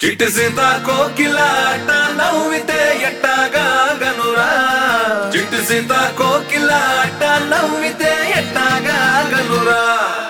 చిట్టి సీత కోకిలాట నవ్వితే ఎట్టాగా గనురా చిట్టి సీత కోకిలాట నవ్వితే ఎట్టాగా గనురా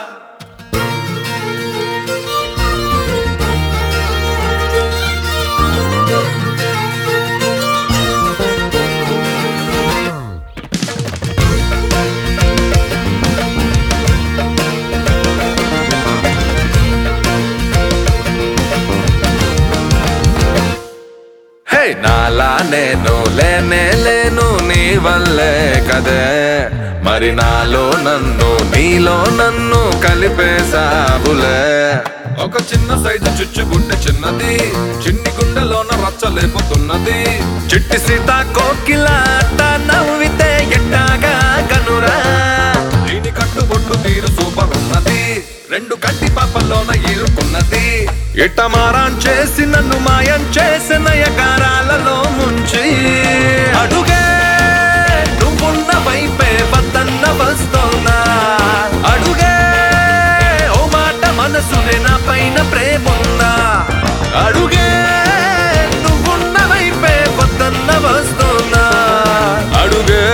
హే నాలా నేను లేనే లేను నీ వల్లే కదే మరి నాలో నన్ను నీలో నన్ను కలిపేశావులే ఒక చిన్న సైజు చుచ్చుగుండె చిన్నది చిన్ని గుండెలోన రచ్చలేపుతున్నది చిట్టి సీత కోకిలాట నవ్వితే ఎట్టాగా కనురా దీని కట్టుబొట్టు తీరు సూపర్ ఉన్నది రెండు కంటి పాపల్లోన ఇరుకున్నది ఇట్టమారాన్ చేసి నన్ను మాయం చేసిన ఎకారాలలో ముంచి అడుగే నువ్వున్న వైపే వద్దన్న వస్తోనా అడుగే ఓ మాట మనసునే నా పైన ప్రేముందా అడుగే నువ్వున్న వైపే వద్దన్న వస్తోనా అడుగే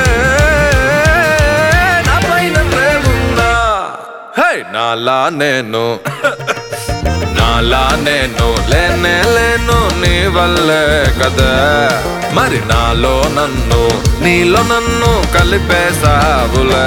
నా పైన ప్రేముందా హే నాలా నేను నాలా నేను లేనే లేను నీ వల్లే కదా మరి నాలో నన్ను నీలో నన్ను కలిపేసావులే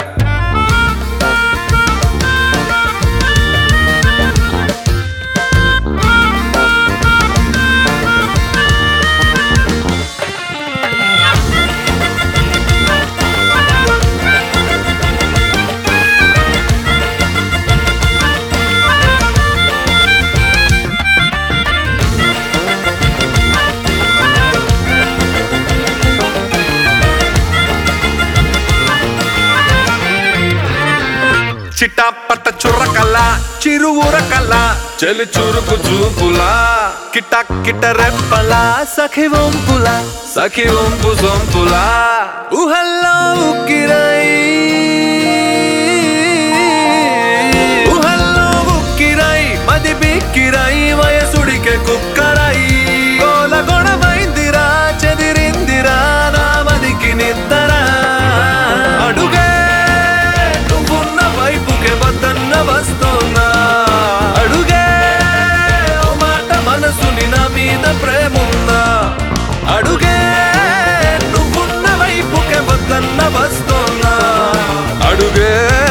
చిటాపట్ట చుర్రకల్ల చిరువురకల్ల చెలి చురుకు చూపులా కిట కిట రెప్పల సఖి వంపుల సఖి వంపు సొంపులా ఊహల్లో ఉక్కిరై ఊహల్లో ఉక్కిరై మది బిక్కిరై వయసుడికే కుక్కరై గోల గొడవైందిరా చెదిరిందిరా నా మదికి నిద్దరా అడుగే నువ్వున్న వైపుకే వద్దన్న వస్తోనా అడుగే ఓ మాట మనసుని నా మీద ప్రేముందా అడుగే నువ్వున్న వైపుకే వద్దన్న వస్తోనా అడుగే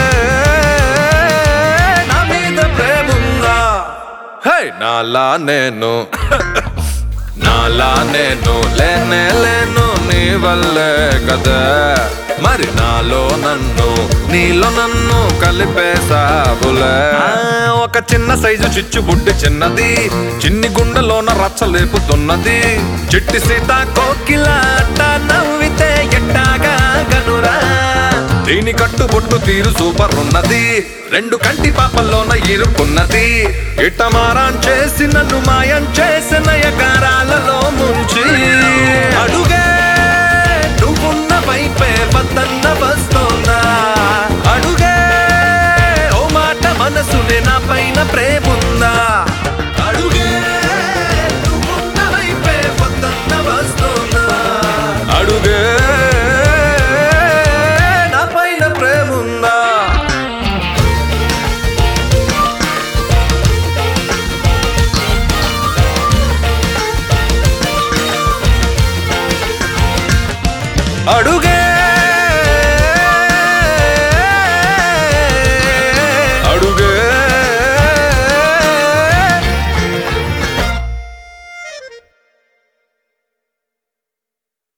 నా మీద ప్రేముందా హే నాలా నేను నాలా నేను లేనే లేను నీ వల్లే కదా మరి నాలో నన్ను నీలో నన్ను కలిపేసావులే ఆ, ఒక చిన్న సైజు చిచ్చు బుడ్డి చిన్నది చిన్ని గుండెలోన రచ్చలేపుతున్నది చిట్టి సీత కోకిలాట నవ్వితే ఎట్టాగా గనురా దీని కట్టుబొట్టు తీరు సూపర్ ఉన్నది రెండు కంటి పాపల్లోన ఇరుక్కున్నది ఇట్టమారాన్ చేసి నన్ను మాయం చేసిన ఎకారాలలో ముంచి అడుగే నువ్వున్న వైపే వద్దన్న వస్తోనా అడుగే ఓ మాట మనసునే నా పైన ప్రేముందా అడుగే నువ్వున్న వైపే వద్దన్న వస్తోనా అడుగే నా పైన ప్రేముందా అడుగే